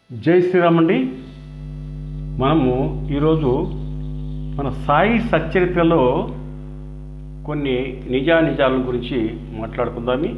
జై శ్రీరామ్ అండి మనము ఈరోజు మన సాయి సచ్చరిత్రలో కొన్ని నిజానిజాల గురించి మాట్లాడుకుందామి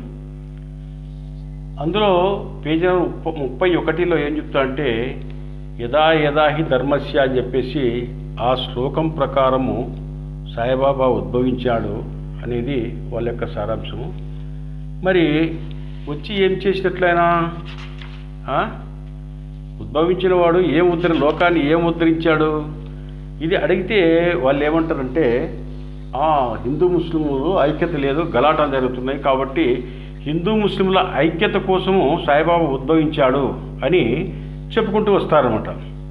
అందులో పేజీ నెంబర్ ముప్ప ముప్పై ఒకటిలో ఏం చెప్తా అంటే యదా యదా హి ధర్మస్య అని చెప్పేసి ఆ శ్లోకం ప్రకారము సాయిబాబా ఉద్భవించాడు అనేది వాళ్ళ యొక్క సారాంశము మరి వచ్చి ఏం చేసినట్లయినా ఆ? ఉద్భవించిన వాడు ఏం ఉద్ధరి లోకాన్ని ఏం ఉద్ధరించాడు ఇది అడిగితే వాళ్ళు ఏమంటారంటే "ఆ, హిందూ ముస్లింలు ఐక్యత లేదు గలాటాలు జరుగుతున్నాయి కాబట్టి హిందూ ముస్లింల ఐక్యత కోసము సాయిబాబా ఉద్భవించాడు అని చెప్పుకుంటూ వస్తారన్నమాట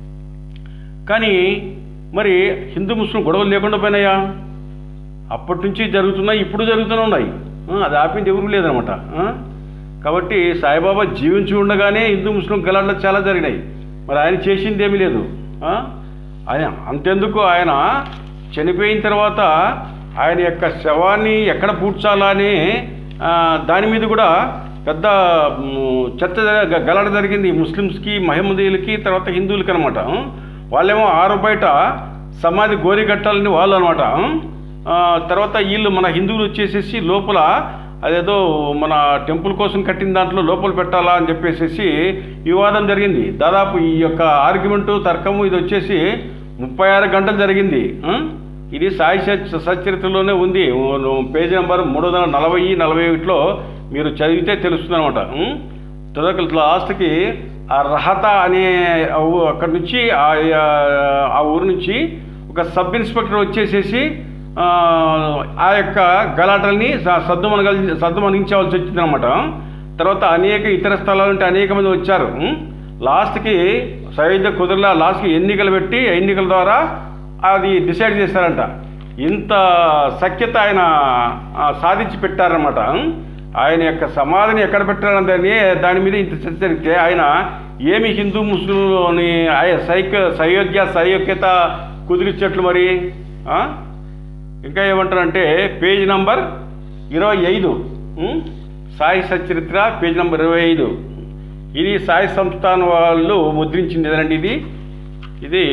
కానీ మరి హిందూ ముస్లిం గొడవలు లేకుండా పోయినాయా అప్పటి నుంచి జరుగుతున్నాయి ఇప్పుడు జరుగుతూనే ఉన్నాయి ఆ, అది ఆపింది ఎవరు లేదనమాట ఆ? కాబట్టి సాయిబాబా జీవించి ఉండగానే హిందూ ముస్లిం గలాట్లు చాలా జరిగినాయి మరి ఆయన చేసింది ఏమీ లేదు ఆ? ఆయన అంతెందుకు ఆయన చనిపోయిన తర్వాత ఆయన యొక్క శవాన్ని ఎక్కడ పూడ్చాలా అని ఆ, దాని మీద కూడా పెద్ద మ్, చర్చ జ- గలాట జరిగింది ముస్లిమ్స్కి మహమ్మదీయులకి తర్వాత హిందువులకి అనమాట వాళ్ళేమో ఆరు బయట సమాధి గోరి కట్టాలని వాళ్ళు అనమాట తర్వాత వీళ్ళు మన హిందువులు వచ్చేసేసి లోపల అదేదో మన టెంపుల్ కోసం కట్టిన దాంట్లో లోపల పెట్టాలా అని చెప్పేసి వివాదం జరిగింది దాదాపు ఈ యొక్క ఆర్గ్యుమెంటు తర్కము ఇది వచ్చేసి ముప్పై ఆరు గంటలు జరిగింది ఆ? ఇది సాయి సచ్- సచరిత్రలోనే ఉంది ఓ- పేజీ నెంబర్ మూడు వందల నలభై నలభై ఒకటిలో మీరు చదివితే తెలుస్తుంది అనమాట తర్వాత లాస్ట్కి ఆ రహత అనే ఆ ఊ- అక్కడి నుంచి ఆ ఆ ఊరు నుంచి ఒక సబ్ ఇన్స్పెక్టర్ వచ్చేసేసి ఆ, ఆ యొక్క గలాటల్ని స- సద్దుమనగ సద్దుమణించవలసి వచ్చిందనమాట తర్వాత అనేక ఇతర స్థలాల నుండి అనేక మంది వచ్చారు ఉం? లాస్ట్కి సైద్య కుదరలా లాస్ట్కి ఎన్నికలు పెట్టి ఎన్నికల ద్వారా అది డిసైడ్ చేశారంట ఇంత సఖ్యత ఆయన ఆ, సాధించి పెట్టారనమాట ఆయన యొక్క సమాధిని ఎక్కడ పెట్టారని దాని మీద ఇంత చర్చ జరిగితే ఆయన ఏమి హిందూ ముస్లింలోని ఆయ సైక సయోగ్య సయోగ్యత కుదిరించట్లు మరి ఆ? ఇంకా ఏమంటారంటే పేజ్ నంబర్ ఇరవై ఐదు ఉం? సాయి సచరిత్ర పేజ్ నంబర్ ఇరవై ఐదు ఇది సాయి సంస్థాన్ వాళ్ళు ముద్రించింది ఏదండి ఇది ఇది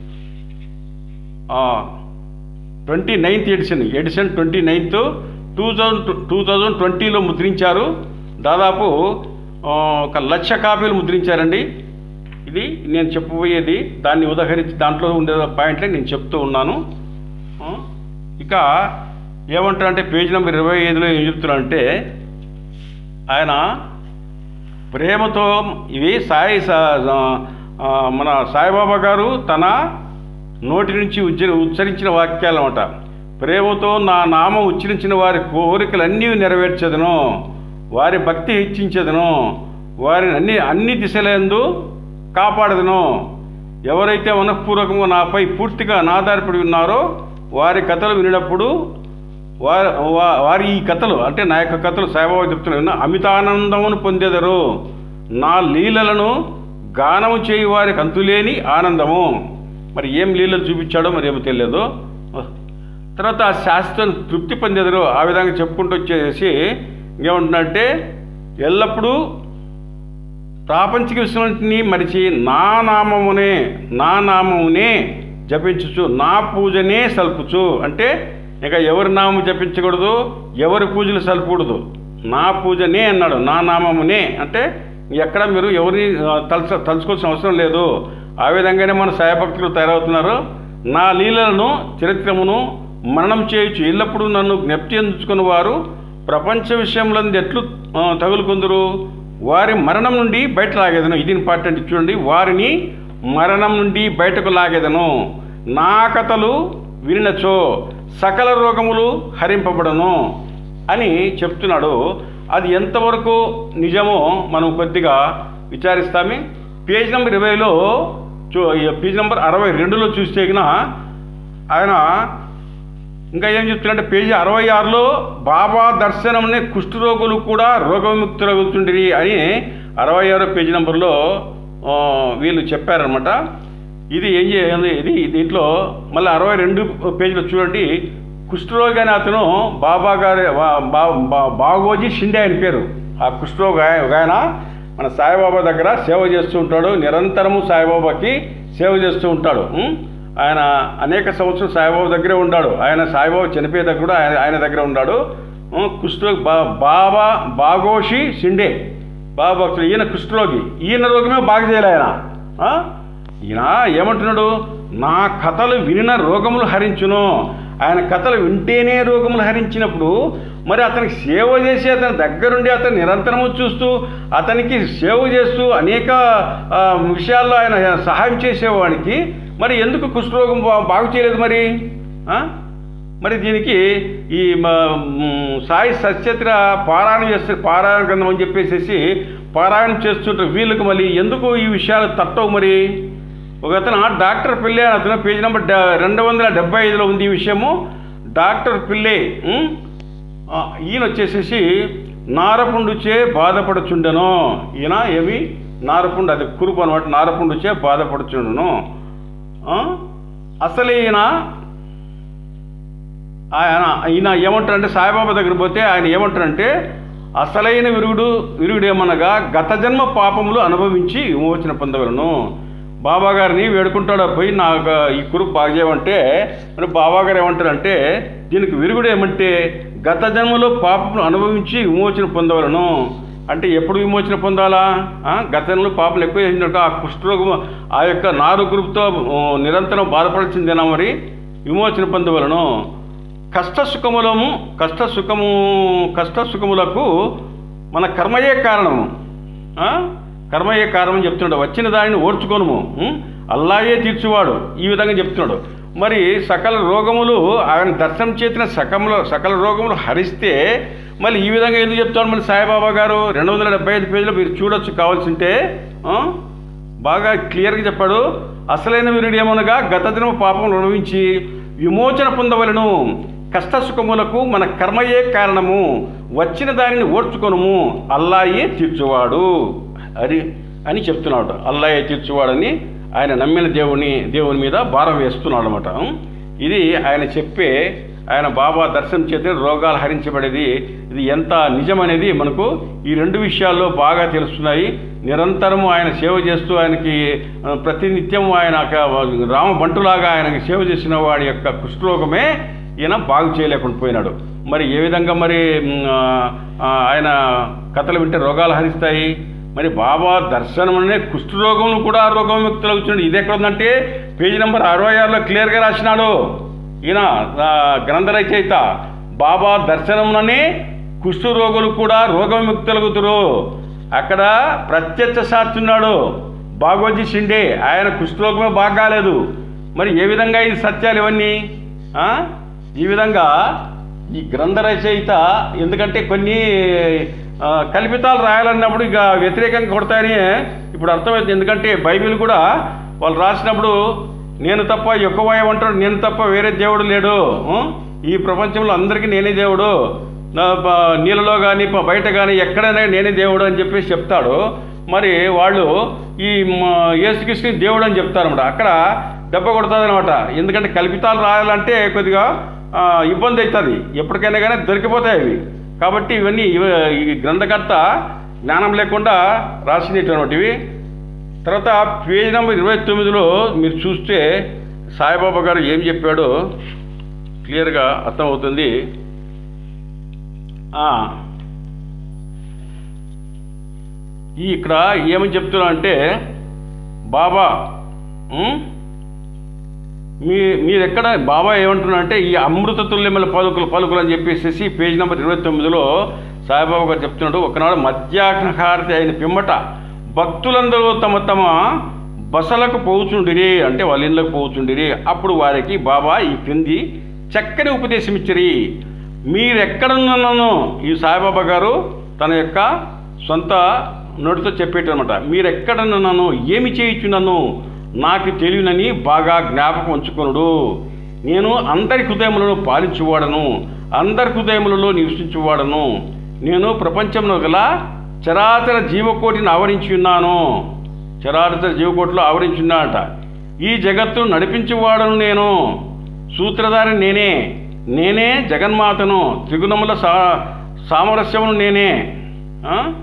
twenty ninth edition edition twenty ninth two thousand two thousand ట్వంటీలో ముద్రించారు దాదాపు ఆ, ఒక లక్ష కాపీలు ముద్రించారండి ఇది నేను చెప్పబోయేది దాన్ని ఉదహరించి దాంట్లో ఉండే పాయింట్లే నేను చెప్తూ ఉన్నాను ఆ, ఇక ఏమంటారంటే పేజ్ నెంబర్ ఇరవై ఐదులో ఏం చెప్తున్నారంటే ఆయన ప్రేమతో ఇవి సాయి సా- ఆ, మన సాయిబాబా గారు తన నోటి నుంచి ఉచ్చ ఉచ్చరించిన వాక్యాలు అన్నమాట ప్రేమతో నా నామం ఉచ్చరించిన వారి కోరికలన్నీ నెరవేర్చదను వారి భక్తి హెచ్చించదను వారిని అన్ని అన్ని దిశలందు కాపాడదను ఎవరైతే మనఃపూర్వకంగా నాపై పూర్తిగా నాధారపడి ఉన్నారో వారి కథలు వినినప్పుడు వారి వా- వారి ఈ కథలు అంటే నా యొక్క కథలు సాయిబాబా చెప్తున్నాను అమితానందమును పొందెదరు నా లీలలను గానము చేయి వారికి అంతులేని ఆనందము మరి ఏం లీలలు చూపించాడో మరి ఏమో తెలియదు తర్వాత ఆ శాస్త్రం తృప్తి పొందేదరు ఆ విధంగా చెప్పుకుంటూ వచ్చేసి ఇంకేమంటున్నాడంటే ఎల్లప్పుడూ ప్రాపంచిక విషయాన్ని మరిచి నా నామమునే నా నామమునే జపించుచు నా పూజనే సల్పుచు అంటే ఇక ఎవరి నామం జపించకూడదు ఎవరి పూజలు సల్పకూడదు నా పూజనే అన్నాడు నా నామమునే అంటే ఎక్కడ మీరు ఎవరిని ఆ, తలచ తలుచుకోవాల్సిన అవసరం లేదు ఆ విధంగానే మన సాయభక్తులు తయారవుతున్నారు నా లీలలను చరిత్రమును మరణం చేయొచ్చు ఎల్లప్పుడూ నన్ను జ్ఞప్తి అందుకున్న వారు ప్రపంచ విషయంలో ఎట్లు ఆ, తగులుకొందరు వారి మరణం నుండి బయట లాగేదను ఇది ఇంపార్టెంట్ చూడండి వారిని మరణం నుండి బయటకు లాగేదను నా కథలు వినినచో సకల రోగములు హరింపబడను అని చెప్తున్నాడు అది ఎంతవరకు నిజమో మనం కొద్దిగా విచారిస్తామే పేజ్ నెంబర్ ఇరవైలో చూ పేజ్ నెంబర్ అరవై రెండులో చూస్తే గిన ఆయన ఇంకా ఏం చెప్తున్నారంటే పేజీ అరవై ఆరులో బాబా దర్శనంనే కుష్ఠరోగులు కూడా రోగ విముక్తులవుతుండ్రి అని అరవై ఆరో పేజీ నెంబర్లో ఆ, వీళ్ళు చెప్పారనమాట ఇది ఏం చేయాలి ఇది దీంట్లో మళ్ళీ అరవై రెండు పేజీలో చూడండి కుష్ఠరోగి అనే అతను బాబా గారి బా- బా- బా- బాగోజీ షిండే ఆయన పేరు ఆ కుష్ఠరోగి ఆయ- ఒక ఆయన మన సాయిబాబా దగ్గర సేవ చేస్తూ ఉంటాడు నిరంతరము సాయిబాబాకి సేవ చేస్తూ ఉంటాడు ఉం? ఆయన అనేక సంవత్సరం సాయిబాబా దగ్గరే ఉన్నాడు ఆయన సాయిబాబా చనిపోయే దగ్గర కూడా ఆయన ఆయన దగ్గర ఉన్నాడు ఉం? కుష్ఠ బా బాబా బాగోషి షిండే బాబా భక్తుడు ఈయన కుష్ఠరోగి ఈయన రోగమే బాగా చేయలే ఆయన ఆ? ఈయన ఏమంటున్నాడు నా కథలు వినిన రోగములు హరించును ఆయన కథలు వింటేనే రోగములు హరించినప్పుడు మరి అతనికి సేవ చేసి అతని దగ్గరుండి అతను నిరంతరము చూస్తూ అతనికి సేవ చేస్తూ అనేక ఆ, విషయాల్లో ఆయన సహాయం చేసేవాడికి మరి ఎందుకు కుష్ఠరోగం బా- బాగు చేయలేదు మరి ఆ? మరి దీనికి ఈ మ- మ్, సాయి సత్యత్ర పారాయణం చేస్తే పారాయణ గ్రంథం అని చెప్పేసి పారాయణం చేస్తుంటారు వీళ్ళకి మళ్ళీ ఎందుకు ఈ విషయాలు తట్టవు మరి ఒక అతను డాక్టర్ పిల్లే అని అతను పేజీ నెంబర్ డ- రెండు వందల డెబ్బై ఐదులో ఉంది ఈ విషయము డాక్టర్ పిల్లే ఉం? ఆ, ఈయన వచ్చేసేసి నారపుండుచే బాధపడుచుండెను ఈయన ఏమి నారపుండు అది కురుపు అనమాట నారపుండుచే బాధపడుచుండెను ఆ? అసలు ఈయన ఆయన ఈయన ఏమంటారంటే సాయిబాబా దగ్గర పోతే ఆయన ఏమంటారంటే అసలైన విరుగుడు విరుగుడు ఏమనగా గత జన్మ పాపములు అనుభవించి విమోచన పొందవలను బాబా గారిని వేడుకుంటాడు పోయి నాకు ఈ కురుపు బాగా చేయమంటే మరి బాబా గారు ఏమంటారంటే దీనికి విరుగుడు ఏమంటే గత జన్మలో పాపములు అనుభవించి విమోచన పొందవలను అంటే ఎప్పుడు విమోచన పొందాలా ఆ? గత జన్మలో పాపలు ఎక్కువ చేసినట్టు ఆ కుష్ఠరోగం ఆ యొక్క నారు గ్రూప్తో నిరంతరం బాధపడాల్సిందేనా మరి విమోచన పొందవలను కష్ట సుఖములము కష్ట సుఖము కష్ట సుఖములకు మన కర్మయే కారణము ఆ? కర్మయే కారణం చెప్తున్నాడు వచ్చిన దానిని ఓర్చుకోను అల్లాయే తీర్చువాడు ఈ విధంగా చెప్తున్నాడు మరి సకల రోగములు ఆయన దర్శనం చేసిన సకముల సకల రోగములు హరిస్తే మళ్ళీ ఈ విధంగా ఎందుకు చెప్తాడు మరి సాయిబాబా గారు రెండు వందల డెబ్బై ఐదు పేజీలో మీరు చూడొచ్చు కావాల్సింటే ఆ? బాగా క్లియర్గా చెప్పాడు అసలైన వీరుడు ఏమనగా గత దినము పాపం అనుభవించి విమోచన పొందవలను కష్ట సుఖములకు మన కర్మయే కారణము వచ్చిన దానిని ఓర్చుకొనుము అల్లాయే తీర్చువాడు అని అని చెప్తున్నాడు అల్లాయే తీర్చువాడని ఆయన నమ్మిన దేవుని దేవుని మీద భారం వేస్తున్నాడు అనమాట ఇది ఆయన చెప్పే ఆయన బాబా దర్శనం చేత రోగాలు హరించబడేది ఇది ఎంత నిజమనేది మనకు ఈ రెండు విషయాల్లో బాగా తెలుస్తున్నాయి నిరంతరము ఆయన సేవ చేస్తూ ఆయనకి ఆ, ప్రతినిత్యం ఆయన ఒక రామ బంటులాగా ఆయనకి సేవ చేసిన వాడి యొక్క కుష్ఠరోగమే ఈయన బాగు చేయలేకుండా పోయినాడు మరి ఏ విధంగా మరి మ్, ఆ, ఆ, ఆయన కథలు వింటే రోగాలు హరిస్తాయి మరి బాబా దర్శనం అనే కుష్ఠరోగములు కూడా రోగం వ్యక్తులు అవుతున్నాడు ఇది ఎక్కడ ఉందంటే పేజీ నెంబర్ అరవై ఆరులో క్లియర్గా రాసినాడు ఈయన ఆ, గ్రంథ రచయిత బాబా దర్శనంలోనే కుష్ఠరోగులు కూడా రోగవిముక్తులగుతురు అక్కడ ప్రత్యక్ష సాక్షి ఉన్నాడు బాగోజీ షిండే ఆయన కుష్ఠరోగమే బాగా కాలేదు మరి ఏ విధంగా ఇది సత్యాలు ఇవన్నీ ఆ? ఈ విధంగా ఈ గ్రంథ రచయిత ఎందుకంటే కొన్ని ఆ, కల్పితాలు రాయాలన్నప్పుడు ఇక వ్యతిరేకంగా కొడతాయని ఇప్పుడు అర్థమైంది ఎందుకంటే బైబిల్ కూడా వాళ్ళు రాసినప్పుడు నేను తప్ప ఎక్కువ అంటాడు నేను తప్ప వేరే దేవుడు లేడు ఉం? ఈ ప్రపంచంలో అందరికీ నేనే దేవుడు నా ప- నీళ్ళలో కానీ బయట కానీ ఎక్కడైనా నేనే దేవుడు అని చెప్పేసి చెప్తాడు మరి వాళ్ళు ఈ మ- యేసుకృష్ణుని దేవుడు అని చెప్తారన్నమాట అక్కడ దెబ్బ కొడుతుంది అనమాట ఎందుకంటే కల్పితాలు రాయాలంటే కొద్దిగా ఆ, ఇబ్బంది అవుతుంది ఎప్పటికైనా కానీ దొరికిపోతాయి అవి కాబట్టి ఇవన్నీ ఇవ- ఈ గ్రంథకర్త జ్ఞానం లేకుండా రాసినటువంటివి తర్వాత పేజ్ నెంబర్ ఇరవై తొమ్మిదిలో మీరు చూస్తే సాయిబాబా గారు ఏం చెప్పాడో క్లియర్గా అర్థమవుతుంది ఆ, ఈ ఇక్కడ ఏమని చెప్తున్నా అంటే బాబా ఉం? మీ మీరు ఎక్కడ బాబా ఏమంటున్నా అంటే ఈ అమృత తుల్యముల పలుకులు పలుకులు అని చెప్పేసి పేజ్ నెంబర్ ఇరవై తొమ్మిదిలో సాయిబాబా గారు చెప్తున్నాడు ఒకనాడు మధ్యాహ్నహారతి అయిన పిమ్మట భక్తులందరూ తమ తమ బసలకు పోచుండిరి అంటే వాళ్ళ ఇళ్ళకు పోచుండిరి అప్పుడు వారికి బాబా ఈ క్రింది చక్కని ఉపదేశం ఇచ్చిరి మీరెక్కడున్నాను ఈ సాయిబాబా గారు తన యొక్క సొంత నోటితో చెప్పేటనమాట మీరెక్కడున్నాను ఏమి చేయుచున్నాను నాకు తెలియనని బాగా జ్ఞాపకం ఉంచుకొనుడు నేను అందరి హృదయములను పాలించువాడను అందరి హృదయములలో నివసించువాడను నేను ప్రపంచంలో గల చరాచర జీవకోటిని ఆవరించి ఉన్నాను చరాచర జీవకోటిలో ఆవరించి ఉన్నాడట ఈ జగత్తును నడిపించేవాడను నేను సూత్రధారి నేనే నేనే జగన్మాతను త్రిగుణముల సా సామరస్యమును నేనే ఆ?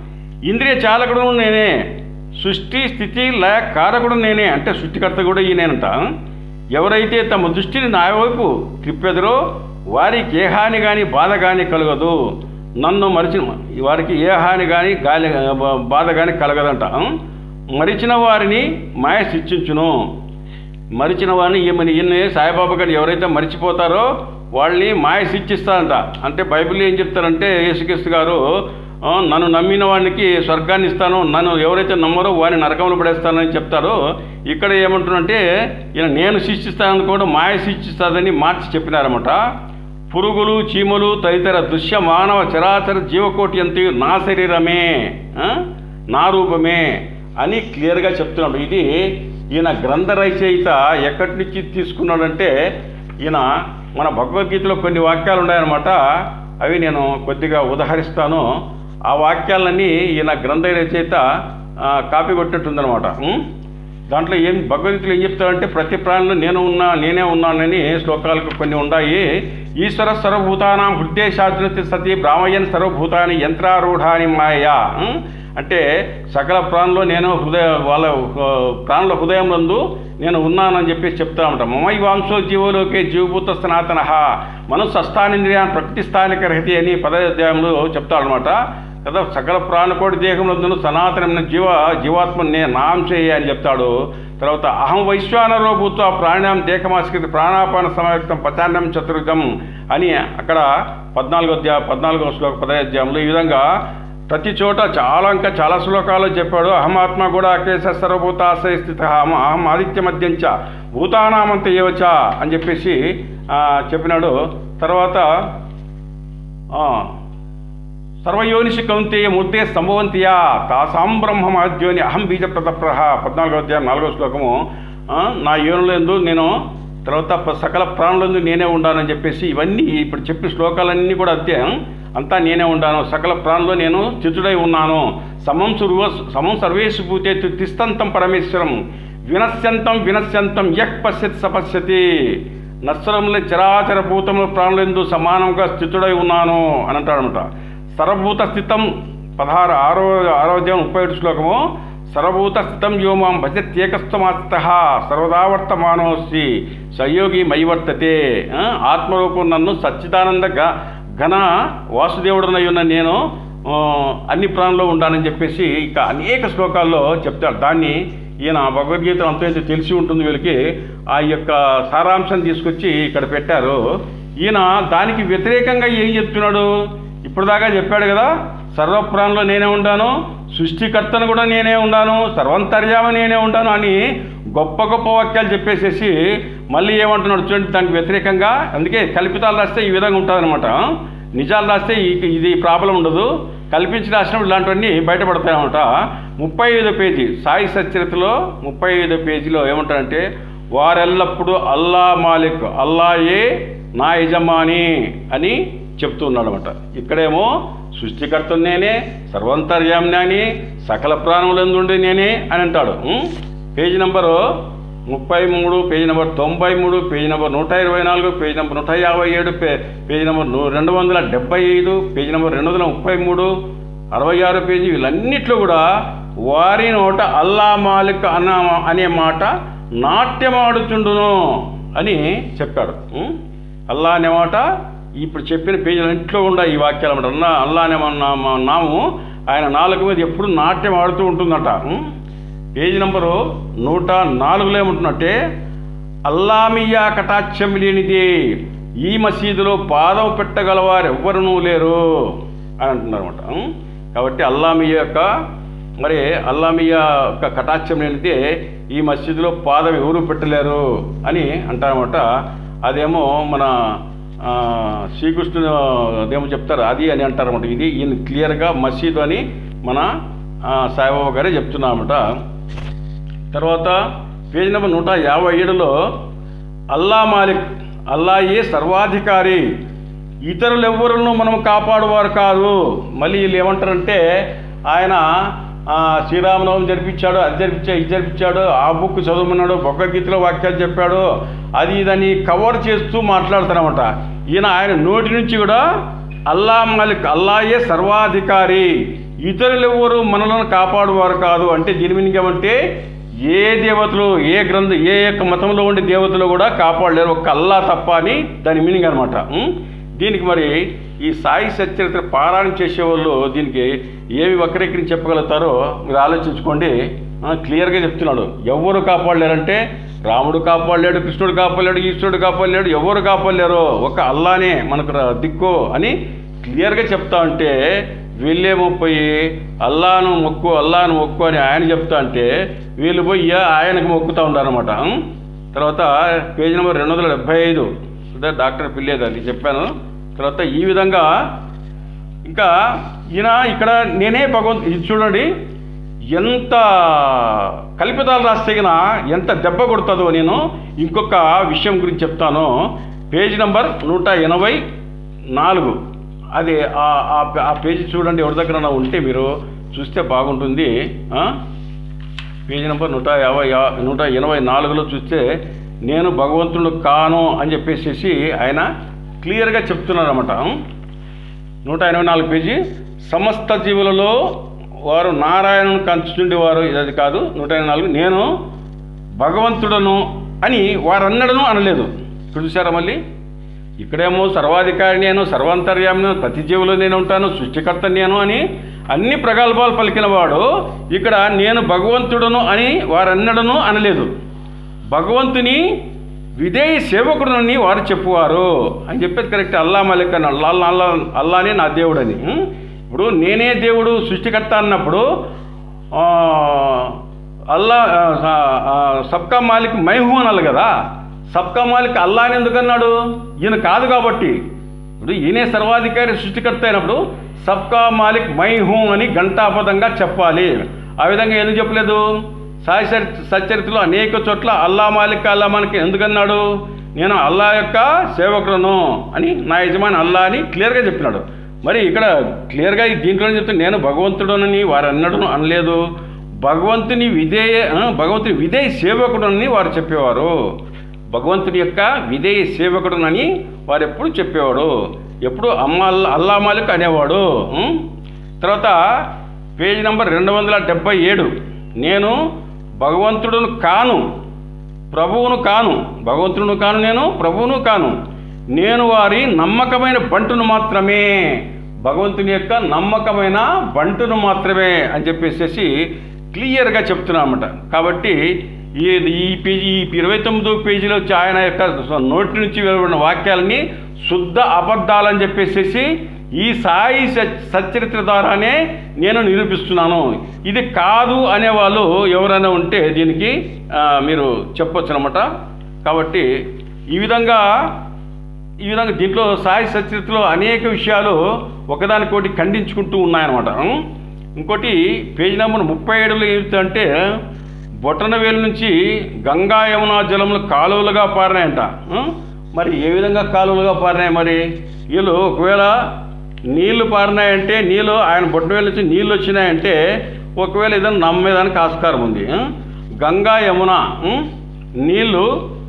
ఇంద్రియ చాలకుడు నేనే సృష్టి స్థితి లయ కారకుడు నేనే అంటే సృష్టికర్త కూడా ఈయనేనంట ఎవరైతే తమ దృష్టిని నా వైపు త్రిప్పెదరో వారికి ఏ హాని కానీ బాధ కానీ కలగదు నన్ను మరిచిన వారికి ఏ హాని కానీ గాలి బాధ కానీ కలగదంట మరిచిన వారిని మాయ శిక్షించును మరిచిన వారిని ఈమెను ఈయన్ని సాయిబాబా గారు ఎవరైతే మరిచిపోతారో వాళ్ళని మాయ శిక్షిస్తారంట అంటే బైబిల్ ఏం చెప్తారంటే యేసుక్రీస్తు గారు "ఆ, నన్ను నమ్మిన వానికి స్వర్గాన్ని ఇస్తాను నన్ను ఎవరైతే నమ్మరో వారిని నరకంలో పడేస్తానని చెప్తారో ఇక్కడ ఏమంటున్నంటే ఈయన నేను శిక్షిస్తానని కూడా మాయ శిక్షిస్తాదని మార్చి చెప్పినారన్నమాట పురుగులు చీమలు తదితర దృశ్య మానవ చరాచర జీవకోటి అంత నా శరీరమే ఆ? నా రూపమే అని క్లియర్గా చెప్తున్నాడు ఇది ఈయన గ్రంథ రచయిత ఎక్కడి నుంచి తీసుకున్నాడంటే ఈయన మన భగవద్గీతలో కొన్ని వాక్యాలు ఉన్నాయన్నమాట అవి నేను కొద్దిగా ఉదహరిస్తాను ఆ వాక్యాలన్నీ ఈయన గ్రంథ రచయిత ఆ, కాపీ కొట్టినట్టుందనమాట ఉం? దాంట్లో ఏం భగవద్గీతలో ఏం చెప్తారంటే ప్రతి ప్రాణిలో నేను ఉన్నా నేనే ఉన్నానని శ్లోకాలకు కొన్ని ఉన్నాయి ఈశ్వర సర్వభూతానాం హృదయశాస్త్రతి సతి బ్రాహ్మయ్యన్ సర్వభూతాని యంత్రారూఢాని మాయా ఉం? అంటే సకల ప్రాణంలో నేను హృదయ వాళ్ళ ఆ, ప్రాణుల హృదయం నందు నేను ఉన్నానని చెప్పేసి చెప్తా ఉంటాం మమై వాంశో జీవలోకే జీవభూత సనాతన మనస్సు అస్థానింద్రియాన్ని ప్రకృతి స్థానిక రహితి అని పదాధ్యాయంలో చెప్తాడనమాట కదా సకల ప్రాణకోటి దేహములందును సనాతనమైన జీవ జీవాత్మ నే నాంశయ్య అని చెప్తాడు తర్వాత అహం వైశ్వానరో భూత్వ ప్రాణాం దేహమాస్కృతి ప్రాణాపాన సమయుక్తం పచాన్నం చతుర్థం అని అక్కడ పద్నాలుగో అధ్యాయ పద్నాలుగో శ్లోక పదాధ్యాయంలో ఈ విధంగా ప్రతి చోట చాలా ఇంకా చాలా శ్లోకాలు చెప్పాడు అహమాత్మ కూడా అకేశ సర్వభూతాశ్రయ స్థిత అహం అహం ఆదిత్య మధ్యంచ భూతానామంత ఏవచ అని చెప్పేసి ఆ, చెప్పినాడు తర్వాత ఆ, సర్వయోనిషి కౌంతేయ మూర్తే సంభవంతియా తాసాం బ్రహ్మ మాధ్యోని అహం బీజ ప్రతప్రహ పద్నాలుగో అధ్యాయం నాలుగో శ్లోకము ఆ, నా యోనులందు నేను తర్వాత ప- సకల ప్రాణులందు నేనే ఉండానని చెప్పేసి ఇవన్నీ ఇప్పుడు చెప్పిన శ్లోకాలన్నీ కూడా అంతే అంతా నేనే ఉండాను సకల ప్రాణుల్లో నేను చితుడై ఉన్నాను సమం సుర్వ సమం సర్వేషు భూతే తు- తిస్తంతం పరమేశ్వరం వినశ్యంతం వినశ్యంతం యక్ పశ్యత్ సపశ్యతి నశ్వరముల చరాచర భూతముల ప్రాణులందు సమానంగా స్థితుడై ఉన్నాను అని అంటాడనమాట సర్వభూత స్థితం పదహారు ఆరో ఆరో అధ్యాయం ముప్పై ఒకటి శ్లోకము సర్వభూత స్థితం వ్యోమాం భజత్యేకస్తమాస్త సర్వదా వర్తమానోస్తి సయోగి మైవర్తతే ఆ, ఆత్మరూపం నన్ను సచ్చిదానంద గ ఘన వాసుదేవుడనై ఉన్న నేను ఆ, అన్ని ప్రాణంలో ఉండాలని చెప్పేసి ఇక అనేక శ్లోకాల్లో చెప్తాడు దాన్ని ఈయన భగవద్గీత అంత ఇంత తెలిసి ఉంటుంది వీళ్ళకి ఆ యొక్క సారాంశం తీసుకొచ్చి ఇక్కడ పెట్టారు ఈయన దానికి వ్యతిరేకంగా ఏం చెప్తున్నాడు ఇప్పుడు దాకా చెప్పాడు కదా సర్వప్రాణంలో నేనే ఉండాను సృష్టికర్తను కూడా నేనే ఉండాను సర్వంతర్యామ నేనే ఉండాను అని గొప్ప గొప్ప వాక్యాలు చెప్పేసేసి మళ్ళీ ఏమంటున్నాడు చూడండి దానికి వ్యతిరేకంగా అందుకే కల్పితాలు రాస్తే ఈ విధంగా ఉంటుందన్నమాట నిజాలు రాస్తే ఈ- ఇది ప్రాబ్లం ఉండదు కల్పించి రాసినప్పుడు ఇలాంటివన్నీ బయటపడతాయన్నమాట ముప్పై ఐదో పేజీ సాయి సచరితలో ముప్పై ఐదో పేజీలో ఏమంటారంటే వారెల్లప్పుడూ అల్లా మాలిక్ అల్లాయే నా యజమాని అని చెప్తున్నాడు అనమాట ఇక్కడేమో సృష్టికర్త నేనే సర్వంతర్యామ్యాని సకల ప్రాణములందుండి నేనే అని అంటాడు ఉం? పేజీ నంబరు ముప్పై మూడు పేజీ నెంబర్ తొంభై మూడు పేజీ నెంబర్ నూట ఇరవై నాలుగు పేజీ నెంబర్ నూట యాభై ఏడు పే పేజీ నెంబర్ ను- రెండు వందల డెబ్బై ఐదు పేజీ నెంబర్ రెండు వందల ముప్పై మూడు అరవై ఆరు పేజీ వీళ్ళన్నిట్లో కూడా వారి నోట అల్లా మాలిక్ అన్న అనే మాట నాట్యమాడుచుండును అని చెప్పాడు ఉం? అల్లా అనే మాట ఇప్పుడు చెప్పిన పేజీలన్నింటిలో ఉండ ఈ వాక్యాలు అన్నమాట అల్లా అల్లా అనే మన నామ- నామము ఆయన నాలుగు మీద ఎప్పుడు నాట్యం ఆడుతూ ఉంటుందట ఉం? పేజీ నంబరు నూట నాలుగులో ఏముంటున్నట్టే అల్లామియా కటాక్షం లేనిది ఈ మసీదులో పాదం పెట్టగలవారు ఎవ్వరూ లేరు అని అంటున్నారు అనమాట కాబట్టి అల్లామియా యొక్క మరి అల్లామియా యొక్క కటాక్షం లేనిదే ఈ మసీదులో పాదం ఎవరు పెట్టలేరు అని అంటారన్నమాట అదేమో మన ఆ, శ్రీకృష్ణుడు అదేమో చెప్తారు అది అని అంటారన్నమాట ఇది ఈయన క్లియర్గా మసీదు అని మన ఆ, సాయిబాబా గారే చెప్తున్నారన్నమాట తర్వాత పేజీ నెంబర్ నూట యాభై ఏడులో అల్లా మాలిక్ అల్లాయే సర్వాధికారి ఇతరులు ఎవ్వరును మనం కాపాడువారు కాదు మళ్ళీ వీళ్ళు ఏమంటారంటే ఆయన ఆ, శ్రీరామనవమి జరిపించాడు అది జరిపించాడు ఇది జరిపించాడు ఆ బుక్ చదవమన్నాడు భగవద్గీతలో వాక్యాలు చెప్పాడు అది ఇదని కవర్ చేస్తూ మాట్లాడతారన్నమాట ఈయన ఆయన నోటి నుంచి కూడా అల్లా మాలిక్ అల్లాయే సర్వాధికారి ఇతరులు ఎవరు మనలను కాపాడువారు కాదు అంటే దీని మీనింగ్ ఏమంటే ఏ దేవతలు ఏ గ్రంథ ఏ యొక్క మతంలో ఉండే దేవతలు కూడా కాపాడలేరు ఒక్క అల్లా తప్ప అని దాని మీనింగ్ అనమాట దీనికి మరి ఈ సాయి సచరిత్ర పారాయణ చేసేవాళ్ళు దీనికి ఏవి వక్రీకరించి చెప్పగలుగుతారో మీరు ఆలోచించుకోండి ఆ, క్లియర్గా చెప్తున్నాడు ఎవరు కాపాడలేరంటే రాముడు కాపాడలేడు కృష్ణుడు కాపాడలేడు ఈశ్వరుడు కాపాడలేడు ఎవరు కాపాడలేరు ఒక అల్లానే మనకు రా- దిక్కు అని క్లియర్గా చెప్తా ఉంటే వీళ్ళేమో పోయి అల్లాను మొక్కు అల్లాను మొక్కు అని ఆయన చెప్తా అంటే వీళ్ళు పోయి ఆయనకు మొక్కుతూ ఉన్నారన్నమాట ఉం? తర్వాత పేజీ నెంబర్ రెండు వందల డెబ్బై ఐదు అదే డాక్టర్ పిల్లేదు అది చెప్పాను తర్వాత ఈ విధంగా ఇంకా ఈయన ఇక్కడ నేనే భగవంతు ఇది చూడండి ఎంత కల్పితాలు రాస్తే గిన ఎంత దెబ్బ కొడుతుందో నేను ఇంకొక విషయం గురించి చెప్తాను పేజ్ నంబర్ నూట ఎనభై నాలుగు అది ఆ- ఆ ఆ పేజీ చూడండి ఎవరి దగ్గర ఉంటే మీరు చూస్తే బాగుంటుంది ఆ? పేజీ నెంబర్ నూట యాభై యా- నూట ఎనభై నాలుగులో చూస్తే నేను భగవంతుడు కాను అని చెప్పేసి ఆయన క్లియర్గా చెప్తున్నారు అనమాట నూట ఎనభై నాలుగు పేజీ సమస్త జీవులలో వారు నారాయణను కంచుండి వారు ఇది కాదు నూట ఎనభై నాలుగు నేను భగవంతుడను అని వారన్నడను అనలేదు ఇక్కడ చూసారా మళ్ళీ ఇక్కడేమో సర్వాధికారి నేను సర్వాంతర్యామి నేను ప్రతి జీవులో నేను ఉంటాను సృష్టికర్త నేను అని అన్ని ప్రగల్భాలు పలికిన వాడు ఇక్కడ నేను భగవంతుడను అని వారన్నడను అనలేదు భగవంతుని విధేయ సేవకుడునని వారు చెప్పువారు అని చెప్పేది కరెక్ట్ అల్లా మలిక్ అని అల్లా అల్లా అల్లానే నా దేవుడని ఉం? ఇప్పుడు నేనే దేవుడు సృష్టికర్త అన్నప్పుడు ఆ, అల్లా ఆ, ఆ, సబ్కా మాలిక్ మైహూ అనాలి కదా సబ్కా మాలిక్ అల్లా అని ఎందుకన్నాడు ఈయన కాదు కాబట్టి ఇప్పుడు ఈయనే సర్వాధికారి సృష్టికర్త అయినప్పుడు సబ్కా మాలిక్ మైహూ అని ఘంటాపదంగా చెప్పాలి ఆ విధంగా ఎందుకు చెప్పలేదు సాయి చరి- సచ్చరిత్రలో అనేక చోట్ల అల్లా మాలిక్ అల్లా మాలిక్ ఎందుకన్నాడు నేను అల్లా యొక్క సేవకులను అని నా యజమాని అల్లా అని క్లియర్గా చెప్పినాడు మరి ఇక్కడ క్లియర్గా ఈ దీంట్లోనే చెప్తే నేను భగవంతుడనని వారు అన్నడును అనలేదు భగవంతుని విధేయ ఆ, భగవంతుని విధేయ సేవకుడని వారు చెప్పేవారు భగవంతుని యొక్క విధేయ సేవకుడునని వారు ఎప్పుడు చెప్పేవాడు ఎప్పుడు అమ్మ అల్లా అల్లా మాలిక్ అనేవాడు ఉం? తర్వాత పేజీ నంబర్ రెండు వందల డెబ్బై ఏడు నేను భగవంతుడును కాను ప్రభువును కాను భగవంతుడును కాను నేను ప్రభువును కాను నేను వారి నమ్మకమైన బంటును మాత్రమే భగవంతుని యొక్క నమ్మకమైన బంటును మాత్రమే అని చెప్పేసి క్లియర్గా చెప్తున్నామన్నమాట కాబట్టి ఈ ఈ పేజీ ఈ ఇరవై తొమ్మిదో పేజీలో వచ్చి ఆయన యొక్క నోటి నుంచి వెలువడిన వాక్యాలని శుద్ధ అబద్ధాలని చెప్పేసి ఈ సాయి సచ్- సచ్చరిత్ర ద్వారానే నేను నిరూపిస్తున్నాను ఇది కాదు అనేవాళ్ళు ఎవరైనా ఉంటే దీనికి ఆ, మీరు చెప్పొచ్చు అనమాట కాబట్టి ఈ విధంగా ఈ విధంగా దీంట్లో సాయి సచరిత్రలో అనేక విషయాలు ఒకదానికోటి ఖండించుకుంటూ ఉన్నాయన్నమాట ఉం? ఇంకోటి పేజీ నెంబర్ ముప్పై ఏడులో ఏమిటంటే బొటనవేలు నుంచి గంగా యమునా జలములు కాలువలుగా పారినాయంట ఉం? మరి ఏ విధంగా కాలువలుగా పారినాయి మరి వీళ్ళు ఒకవేళ నీళ్లు పారినాయంటే నీళ్ళు ఆయన బొట్టవేలు నుంచి నీళ్ళు వచ్చినాయంటే ఒకవేళ ఏదైనా నమ్మేదానికి ఆస్కారం ఉంది ఉం? గంగా యమున ఉం? నీళ్ళు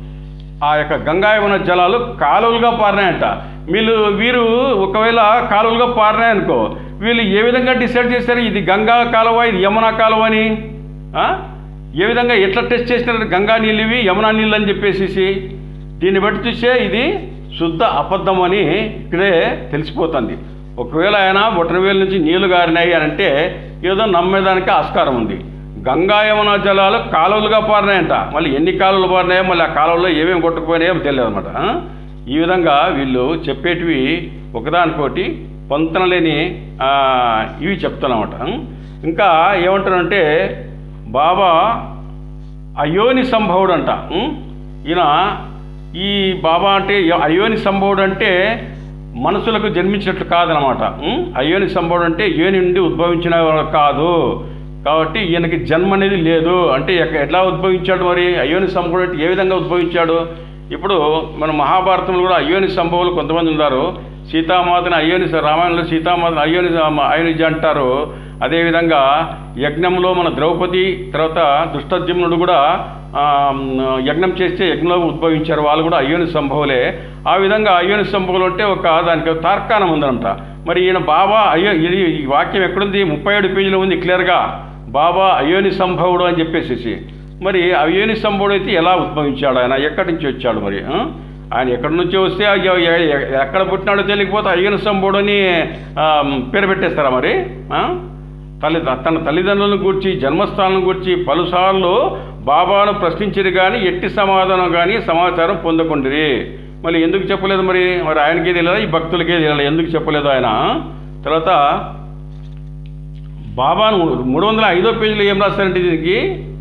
ఆ యొక్క గంగా యమున జలాలు కాలువలుగా పారినాయంట వీళ్ళు వీరు ఒకవేళ కాలువలుగా పారినాయనుకో వీళ్ళు ఏ విధంగా డిసైడ్ చేశారు ఇది గంగా కాలువ ఇది యమునా కాలువ అని ఆ? ఏ విధంగా ఎట్లా టెస్ట్ చేసినారు గంగా నీళ్ళు ఇవి యమునా నీళ్ళు అని చెప్పేసి దీన్ని బట్టి చూస్తే ఇది శుద్ధ అబద్ధం అని ఇక్కడే తెలిసిపోతుంది ఒకవేళ ఆయన బొట్టనవేలు నుంచి నీళ్లు గారినాయి అని అంటే ఏదో నమ్మేదానికి ఆస్కారం ఉంది గంగా యమున జలాలు కాలువలుగా పారినాయంట మళ్ళీ ఎన్ని కాలువలు పారినాయో మళ్ళీ ఆ కాలువలో ఏమేమి కొట్టుకుపోయినాయో తెలియదు అనమాట ఈ విధంగా వీళ్ళు చెప్పేటివి ఒకదానికోటి పొంతన లేని ఆ, ఇవి చెప్తానమాట ఇంకా ఏమంటారంటే బాబా అయోని సంభవుడు అంట ఉం? ఈయన ఈ బాబా అంటే య- అయోని సంభవుడు అంటే మనసులకు జన్మించినట్లు కాదనమాట ఉం? అయోని సంభవుడు అంటే యోని నుండి ఉద్భవించిన వాడు కాదు కాబట్టి ఈయనకి జన్మ అనేది లేదు అంటే ఎక్క- ఎట్లా ఉద్భవించాడు మరి అయోని సంభవుడు అంటే ఏ విధంగా ఉద్భవించాడు ఇప్పుడు మన మహాభారతంలో కూడా అయోని సంభవులు కొంతమంది ఉన్నారు సీతామాతని అయోనిజ రామాయణంలో సీతామాతని అయోనిజ అయోనిజ అంటారు అదేవిధంగా యజ్ఞంలో మన ద్రౌపది తర్వాత దుష్టద్యుమ్నుడు కూడా ఆ, యజ్ఞం చేస్తే యజ్ఞంలో ఉద్భవించారు వాళ్ళు కూడా అయోని సంభవులే ఆ విధంగా అయోని సంభవులు అంటే ఒక దానికి ఒక తార్కాణం ఉందంట మరి ఈయన బాబా అయ్యో ఇది ఈ వాక్యం ఎక్కడుంది ముప్పై ఏడు పేజీలో ఉంది క్లియర్గా బాబా అయోని సంభవుడు అని చెప్పేసి మరి అయోని సంభవుడు అయితే ఎలా ఉద్భవించాడు ఆయన ఎక్కడి నుంచి వచ్చాడు మరి ఆ? ఆయన ఎక్కడి నుంచి వస్తే అయ్యో, ఎ- ఎ- ఎక్కడ పుట్టినాడో తెలియకపోతే అయ్యన సంభవుడు అని ఆ, పేరు పెట్టేస్తారా మరి ఆ? తల్లి తన తల్లిదండ్రులను గూర్చి జన్మస్థానం గూర్చి పలుసార్లు బాబాను ప్రశ్నించిరు కానీ ఎట్టి సమాధానం కానీ సమాచారం పొందకుండిరి మళ్ళీ ఎందుకు చెప్పలేదు మరి మరి ఆయనకే తెలియదా ఈ భక్తులకే తెలియదు ఎందుకు చెప్పలేదు ఆయన తర్వాత బాబాను మూడు వందల ఐదో పేజీలో ఏం రాస్తారంటే దీనికి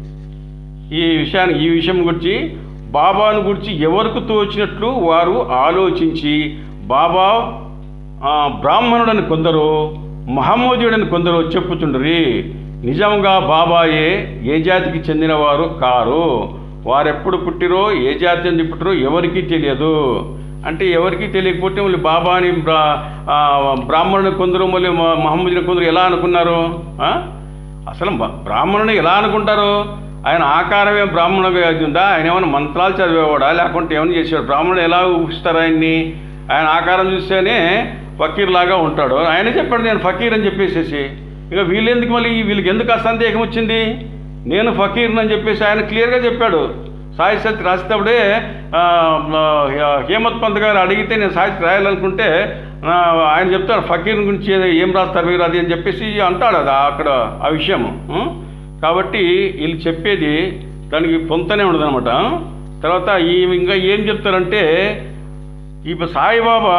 ఈ విషయాన్ని ఈ విషయం గురించి బాబాను గురించి ఎవరికి తోచినట్లు వారు ఆలోచించి బాబా ఆ, బ్రాహ్మణుడని కొందరు మహమ్మదీయుడని కొందరు చెప్పుచుండ్రి నిజంగా బాబాయే ఏ జాతికి చెందినవారు కారు వారెప్పుడు పుట్టిరో ఏ జాతి అని పుట్టిరో ఎవరికీ తెలియదు అంటే ఎవరికీ తెలియకపోతే మళ్ళీ బాబాని బ్రా ఆ, బ్రాహ్మణుని కొందరు మళ్ళీ మ- మహమ్మదీని కొందరు ఎలా అనుకున్నారు ఆ? అసలు బ- బ్రాహ్మణుని ఎలా అనుకుంటారు ఆయన ఆకారమే బ్రాహ్మణ ఉందా ఆయన ఏమైనా మంత్రాలు చదివేవాడా లేకుంటే ఏమైనా చేసేవాడు బ్రాహ్మణుడు ఎలా ఊహిస్తారు ఆయన్ని ఆయన ఆకారం చూస్తేనే ఫకీర్ లాగా ఉంటాడు ఆయన చెప్పాడు నేను ఫకీర్ అని చెప్పేసేసి ఇక వీళ్ళెందుకు మళ్ళీ వీళ్ళకి ఎందుకు ఆ సందేహం వచ్చింది నేను ఫకీర్ని అని చెప్పేసి ఆయన క్లియర్గా చెప్పాడు సాయి సత్ రాసేటప్పుడే ఆ, ఆ, హేమత్ పంత్ గారు అడిగితే నేను సాహిత్య రాయాలనుకుంటే ఆ, ఆయన చెప్తాడు ఫకీర్ గురించి ఏం రాస్తారు మీరు అది అని చెప్పేసి అంటాడు అది అక్కడ ఆ విషయము ఉం? కాబట్టి వీళ్ళు చెప్పేది దానికి పొంతనే ఉండదు అనమాట తర్వాత ఈ ఇంకా ఏం చెప్తారంటే ఇప్పుడు సాయిబాబా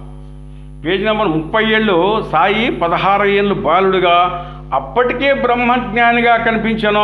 పేజీ నెంబర్ ముప్పై ఏళ్ళు సాయి పదహారు ఏళ్ళు బాలుడుగా అప్పటికే బ్రహ్మజ్ఞానిగా కనిపించను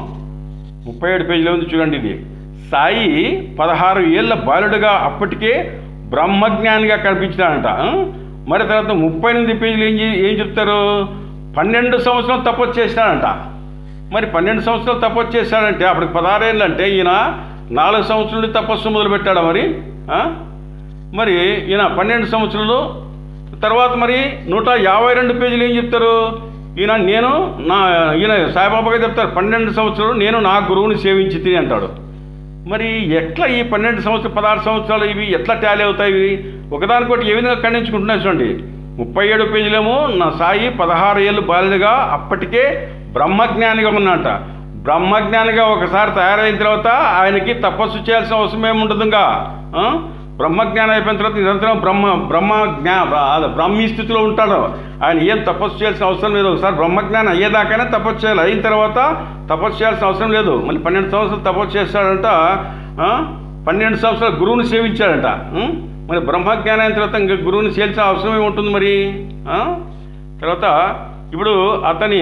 ముప్పై ఏడు పేజీలో ఉంది చూడండి ఇది సాయి పదహారు ఏళ్ళ బాలుడుగా అప్పటికే బ్రహ్మజ్ఞానిగా కనిపించినాడంట ఆ? మరి తర్వాత ముప్పై ఎనిమిది పేజీలు ఏం చే- ఏం చెప్తారు పన్నెండు సంవత్సరాలు తపస్సు చేసినాడంట మరి పన్నెండు సంవత్సరాలు తపస్సు చేశాడంటే అప్పటికి పదహారేళ్ళు అంటే ఈయన నాలుగు సంవత్సరాల నుండి తపస్సు మొదలు పెట్టాడా మరి ఆ? మరి ఈయన పన్నెండు సంవత్సరాలు తర్వాత మరి నూట యాభై రెండు పేజీలు ఏం చెప్తారు ఈయన నేను నా ఈయన సాయిబాబాగా చెప్తారు పన్నెండు సంవత్సరాలు నేను నా గురువుని సేవించి తిని అంటాడు మరి ఎట్లా ఈ పన్నెండు సంవత్సరాలు పదహారు సంవత్సరాలు ఇవి ఎట్లా టాలీ అవుతాయి ఇవి ఒకదానికొకటి ఏ విధంగా ఖండించుకుంటున్నాయి చూడండి ముప్పై ఏడు పేజీలేమో నా సాయి పదహారు ఏళ్ళు బాలుడుగా అప్పటికే బ్రహ్మజ్ఞానిగా ఉన్నట బ్రహ్మజ్ఞానిగా ఒకసారి తయారైన తర్వాత ఆయనకి తపస్సు చేయాల్సిన అవసరం ఏముంటుందిగా ఆ? బ్రహ్మజ్ఞానం అయిపోయిన తర్వాత నిరంతరం బ్రహ్మ బ్రహ్మ జ్ఞా అదే బ్రహ్మీ స్థితిలో ఉంటాడు ఆయన ఏం తపస్సు చేయాల్సిన అవసరం లేదు ఒకసారి బ్రహ్మజ్ఞానం అయ్యేదాకైనా తపస్సు చేయాలి అయిన తర్వాత తపస్సు చేయాల్సిన అవసరం లేదు మళ్ళీ పన్నెండు సంవత్సరాలు తపస్సు చేస్తాడంట ఆ? పన్నెండు సంవత్సరాలు గురువుని సేవించాడంట ఉం? మరి బ్రహ్మజ్ఞానం అయిన తర్వాత ఇంకా గురువుని సేల్చిన అవసరం ఏముంటుంది మరి ఆ? తర్వాత ఇప్పుడు అతని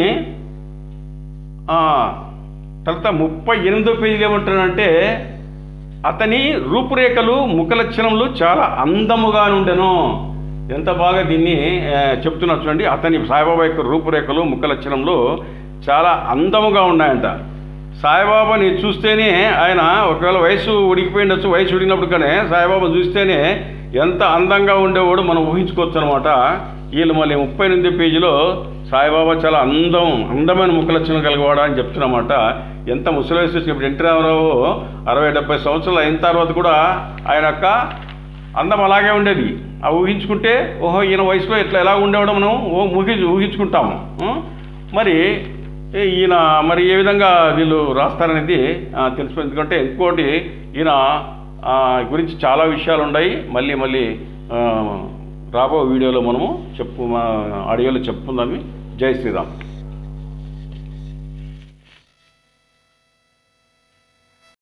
ఆ, తర్వాత ముప్పై ఎనిమిదో పేజీలు ఏమంటాడంటే అతని రూపురేఖలు ముఖలక్షణములు చాలా అందముగా ఉండెను ఎంత బాగా దీన్ని ఆ, చెప్తున్నారు చూడండి అతని సాయిబాబా యొక్క రూపురేఖలు ముఖలక్షణములు చాలా అందముగా ఉన్నాయంట సాయిబాబాని చూస్తేనే ఆయన ఒకవేళ వయసు ఉడికిపోయిండొచ్చు వయసు ఉడికినప్పుడు కానీ సాయిబాబా చూస్తేనే ఎంత అందంగా ఉండేవాడు మనం ఊహించుకోవచ్చు అనమాట వీళ్ళు మళ్ళీ ముప్పై ఎనిమిది పేజీలో సాయిబాబా చాలా అందం అందమైన ముఖలక్షణం కలిగవాడా అని చెప్తున్నమాట ఎంత ముసలి వయసు వచ్చిన ఇప్పుడు ఎన్టీ రామారావు అరవై డెబ్బై సంవత్సరాలు అయిన తర్వాత కూడా ఆయన యొక్క అందం అలాగే ఉండేది ఆ ఊహించుకుంటే ఓహో ఈయన వయసులో ఇట్లా ఎలా ఉండేవాడో మనం ఓ ఊహి ఊహించుకుంటాము ఉం? మరి ఏ ఈయన మరి ఏ విధంగా వీళ్ళు రాస్తారనేది ఆ, తెలిసిపోయింది ఎందుకంటే ఇంకోటి ఈయన ఆ, గురించి చాలా విషయాలు ఉన్నాయి మళ్ళీ మళ్ళీ ఆ, రాబో వీడియోలో మనము చెప్పు మా ఆడియోలో చెప్పుకుందాం జై శ్రీరామ్